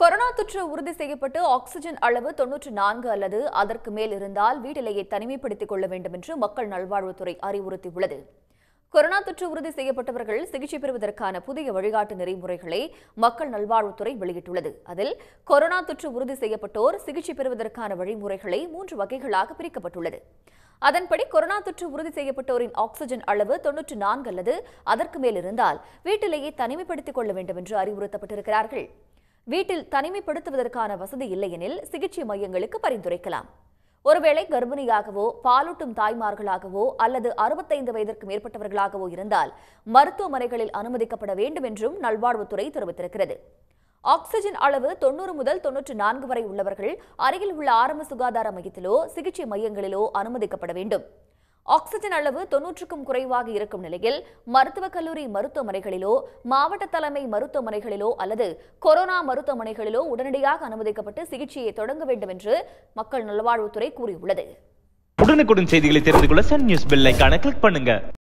corona தொற்று உறுதி செய்யப்பட்டு ஆக்ஸிஜன் அளவு தொன்னூற்று நான்கு அல்லது அதற்கு மேல் இருந்தால் வீட்டிலேயே தனிமைப்படுத்திக் கொள்ள வேண்டும் என்று மக்கள் நல்வாழ்வுத்துறை அறிவுறுத்தியுள்ளது கொரோனா தொற்று உறுதி செய்யப்பட்டவர்கள் சிகிச்சை பெறுவதற்கான புதிய வழிகாட்டு நெறிமுறைகளை மக்கள் நல்வாழ்வுத்துறை வெளியிட்டுள்ளது அதில் கொரோனா தொற்று உறுதி செய்யப்பட்டோர் சிகிச்சை பெறுவதற்கான வழிமுறைகளை மூன்று வகைகளாக பிரிக்கப்பட்டுள்ளது அதன்படி கொரோனா தொற்று உறுதி செய்யப்பட்டோரின் ஆக்ஸிஜன் அளவு தொன்னூற்று நான்கு அல்லது அதற்கு மேல் இருந்தால் வீட்டிலேயே தனிமைப்படுத்திக் கொள்ள வேண்டும் என்று அறிவுறுத்தப்பட்டிருக்கிறார்கள் வீட்டில் தனிமைப்படுத்துவதற்கான வசதி இல்லையெனில் சிகிச்சை மையங்களுக்கு பரிந்துரைக்கலாம் ஒருவேளை கர்ப்பிணியாகவோ பாலூட்டும் தாய்மார்களாகவோ அல்லது அறுபத்தைந்து வயதிற்கு மேற்பட்டவர்களாகவோ இருந்தால் மருத்துவமனைகளில் அனுமதிக்கப்பட வேண்டும் என்றும் நல்வாழ்வுத்துறை தெரிவித்திருக்கிறது ஆக்ஸிஜன் அளவு தொண்ணூறு முதல் தொன்னூற்று நான்கு வரை உள்ளவர்கள் அருகில் உள்ள ஆரம்ப சுகாதார மையத்திலோ சிகிச்சை மையங்களிலோ அனுமதிக்கப்பட வேண்டும் ஆக்ஸிஜன் அளவு தொன்னூற்றுக்கும் குறைவாக இருக்கும் நிலையில் மருத்துவக் கல்லூரி மருத்துவமனைகளிலோ மாவட்ட தலைமை மருத்துவமனைகளிலோ அல்லது கொரோனா மருத்துவமனைகளிலோ உடனடியாக அனுமதிக்கப்பட்டு சிகிச்சையை தொடங்க வேண்டும் என்று மக்கள் நல்வாழ்வுத்துறை கூறியுள்ளது உடனுக்குடன் செய்திகளை தெரிந்து கொள்ள சன் நியூஸ் பெல் ஐகானை கிளிக் பண்ணுங்க